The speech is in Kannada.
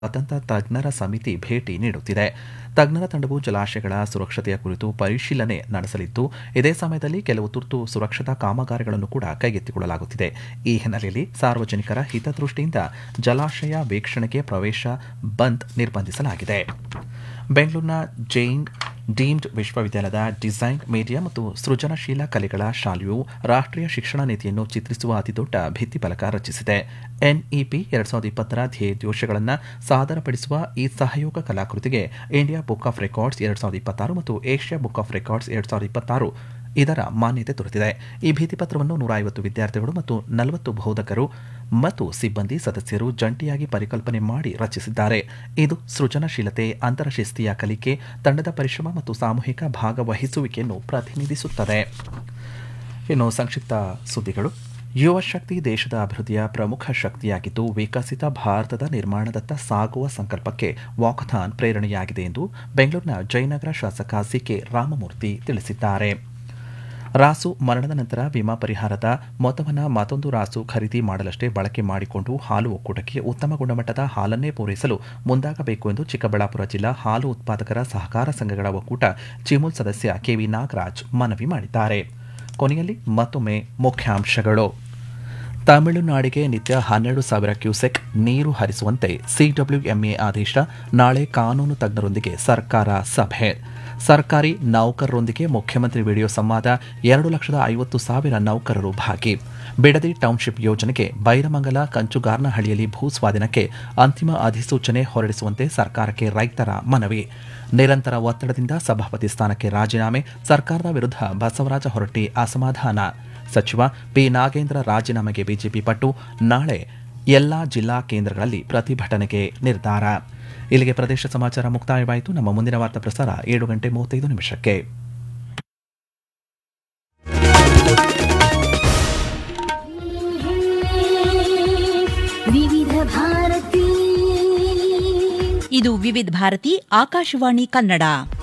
ಸ್ವತಂತ್ರ ತಜ್ಞರ ಸಮಿತಿ ಭೇಟಿ ನೀಡುತ್ತಿದೆ ತಜ್ಞರ ತಂಡವು ಜಲಾಶಯಗಳ ಸುರಕ್ಷತೆಯ ಕುರಿತು ಪರಿಶೀಲನೆ ನಡೆಸಲಿದ್ದು ಇದೇ ಸಮಯದಲ್ಲಿ ಕೆಲವು ತುರ್ತು ಸುರಕ್ಷತಾ ಕಾಮಗಾರಿಗಳನ್ನು ಕೂಡ ಕೈಗೆತ್ತಿಕೊಳ್ಳಲಾಗುತ್ತಿದೆ ಈ ಹಿನ್ನೆಲೆಯಲ್ಲಿ ಸಾರ್ವಜನಿಕರ ಹಿತದೃಷ್ಟಿಯಿಂದ ಜಲಾಶಯ ವೀಕ್ಷಣೆಗೆ ಪ್ರವೇಶ ಬಂದ್ ನಿರ್ಬಂಧಿಸಲಾಗಿದೆ ಬೆಂಗಳೂರಿನ ಜೈನ್ ಡೀಮ್ಡ್ ವಿಶ್ವವಿದ್ಯಾಲಯದ ಡಿಸೈನ್ ಮೀಡಿಯಾ ಮತ್ತು ಸೃಜನಶೀಲ ಕಲೆಗಳ ಶಾಲೆಯು ರಾಷ್ಟ್ರೀಯ ಶಿಕ್ಷಣ ನೀತಿಯನ್ನು ಚಿತ್ರಿಸುವ ಅತಿದೊಡ್ಡ ಭಿತ್ತಿಫಲಕ ರಚಿಸಿದೆ ಎನ್ಇಪಿ ಎರಡ್ ಸಾವಿರದ ಇಪ್ಪತ್ತರ ಧ್ಯೇಯೋದ್ದೇಶಗಳನ್ನು ಸಾದರಪಡಿಸುವ ಈ ಸಹಯೋಗ ಕಲಾಕೃತಿಗೆ ಇಂಡಿಯಾ ಬುಕ್ ಆಫ್ ರೆಕಾರ್ಡ್ಸ್ ಎರಡ್ ಸಾವಿರದ ಇಪ್ಪತ್ತಾರು ಮತ್ತು ಏಷ್ಯಾ ಬುಕ್ ಆಫ್ ರೆಕಾರ್ಡ್ಸ್ ಎರಡ್ ಸಾವಿರದ ಇಪ್ಪತ್ತಾರು ಇದರ ಮಾನ್ಯತೆ ದೊರೆತಿದೆ ಈ ಭಿತ್ತಿಪತ್ರವನ್ನು ನೂರ ಐವತ್ತು ವಿದ್ಯಾರ್ಥಿಗಳು ಮತ್ತು ನಲವತ್ತು ಬೋಧಕರು ಮತ್ತು ಸಿಬ್ಬಂದಿ ಸದಸ್ಯರು ಜಂಟಿಯಾಗಿ ಪರಿಕಲ್ಪನೆ ಮಾಡಿ ರಚಿಸಿದ್ದಾರೆ ಇದು ಸೃಜನಶೀಲತೆ ಅಂತರಶಿಸ್ತೀಯ ಕಲಿಕೆ ತಂಡದ ಪರಿಶ್ರಮ ಮತ್ತು ಸಾಮೂಹಿಕ ಭಾಗವಹಿಸುವಿಕೆಯನ್ನು ಪ್ರತಿನಿಧಿಸುತ್ತದೆ ಇನ್ನು ಸಂಕ್ಷಿಪ್ತ ಸುದ್ದಿಗಳು ಯುವ ಶಕ್ತಿ ದೇಶದ ಅಭಿವೃದ್ಧಿಯ ಪ್ರಮುಖ ಶಕ್ತಿಯಾಗಿದ್ದು ವಿಕಸಿತ ಭಾರತದ ನಿರ್ಮಾಣದತ್ತ ಸಾಗುವ ಸಂಕಲ್ಪಕ್ಕೆ ವಾಕಥಾನ್ ಪ್ರೇರಣೆಯಾಗಿದೆ ಎಂದು ಬೆಂಗಳೂರಿನ ಜಯನಗರ ಶಾಸಕ ಸಿಕೆ ರಾಮಮೂರ್ತಿ ತಿಳಿಸಿದ್ದಾರೆ ರಾಸು ಮರಣದ ನಂತರ ವಿಮಾ ಪರಿಹಾರದ ಮೊತ್ತವನ್ನು ಮತ್ತೊಂದು ರಾಸು ಖರೀದಿ ಮಾಡಲಷ್ಟೇ ಬಳಕೆ ಮಾಡಿಕೊಂಡು ಹಾಲು ಒಕ್ಕೂಟಕ್ಕೆ ಉತ್ತಮ ಗುಣಮಟ್ಟದ ಹಾಲನ್ನೇ ಪೂರೈಸಲು ಮುಂದಾಗಬೇಕು ಎಂದು ಚಿಕ್ಕಬಳ್ಳಾಪುರ ಜಿಲ್ಲಾ ಹಾಲು ಉತ್ಪಾದಕರ ಸಹಕಾರ ಸಂಘಗಳ ಒಕ್ಕೂಟ ಚಿಮುಲ್ ಸದಸ್ಯ ಕೆವಿ ನಾಗರಾಜ್ ಮನವಿ ಮಾಡಿದ್ದಾರೆ ಕೊನೆಯಲ್ಲಿ ಮತ್ತೊಮ್ಮೆ ಮುಖ್ಯಾಂಶಗಳು ತಮಿಳುನಾಡಿಗೆ ನಿತ್ಯ ಹನ್ನೆರಡು ಸಾವಿರ ಕ್ಯೂಸೆಕ್ ನೀರು ಹರಿಸುವಂತೆ ಸಿಡಬ್ಲ್ಯೂಎಂಎ ಆದೇಶ ನಾಳೆ ಕಾನೂನು ತಜ್ಞರೊಂದಿಗೆ ಸರ್ಕಾರ ಸಭೆ ಸರ್ಕಾರಿ ನೌಕರರೊಂದಿಗೆ ಮುಖ್ಯಮಂತ್ರಿ ವಿಡಿಯೋ ಸಂವಾದ ಎರಡು ಲಕ್ಷದ ಐವತ್ತು ಸಾವಿರ ನೌಕರರು ಭಾಗಿ ಬಿಡದಿ ಟೌನ್ಶಿಪ್ ಯೋಜನೆಗೆ ಬೈರಮಂಗಲ ಕಂಚುಗಾರ್ನಹಳ್ಳಿಯಲ್ಲಿ ಭೂ ಸ್ವಾಧೀನಕ್ಕೆ ಅಂತಿಮ ಅಧಿಸೂಚನೆ ಹೊರಡಿಸುವಂತೆ ಸರ್ಕಾರಕ್ಕೆ ರೈತರ ಮನವಿ ನಿರಂತರ ಒತ್ತಡದಿಂದ ಸಭಾಪತಿ ಸ್ಥಾನಕ್ಕೆ ರಾಜೀನಾಮೆ ಸರ್ಕಾರದ ವಿರುದ್ಧ ಬಸವರಾಜ ಹೊರಟ್ಟಿ ಅಸಮಾಧಾನ ಸಚಿವ ಪಿ ನಾಗೇಂದ್ರ ರಾಜೀನಾಮೆಗೆ ಬಿಜೆಪಿ ಪಟ್ಟು ನಾಳೆ ಎಲ್ಲಾ ಜಿಲ್ಲಾ ಕೇಂದ್ರಗಳಲ್ಲಿ ಪ್ರತಿಭಟನೆಗೆ ನಿರ್ಧಾರ ಇಲ್ಲಿಗೆ ಪ್ರದೇಶ ಸಮಾಚಾರ ಮುಕ್ತಾಯವಾಯಿತು ನಮ್ಮ ಮುಂದಿನ ವಾರ್ತಾ ಪ್ರಸಾರ ಏಳು ಗಂಟೆ ಮೂವತ್ತೈದು ನಿಮಿಷಕ್ಕೆ ವಿವಿಧ ಭಾರತಿ ಇದು ವಿವಿಧ ಭಾರತಿ ಆಕಾಶವಾಣಿ ಕನ್ನಡ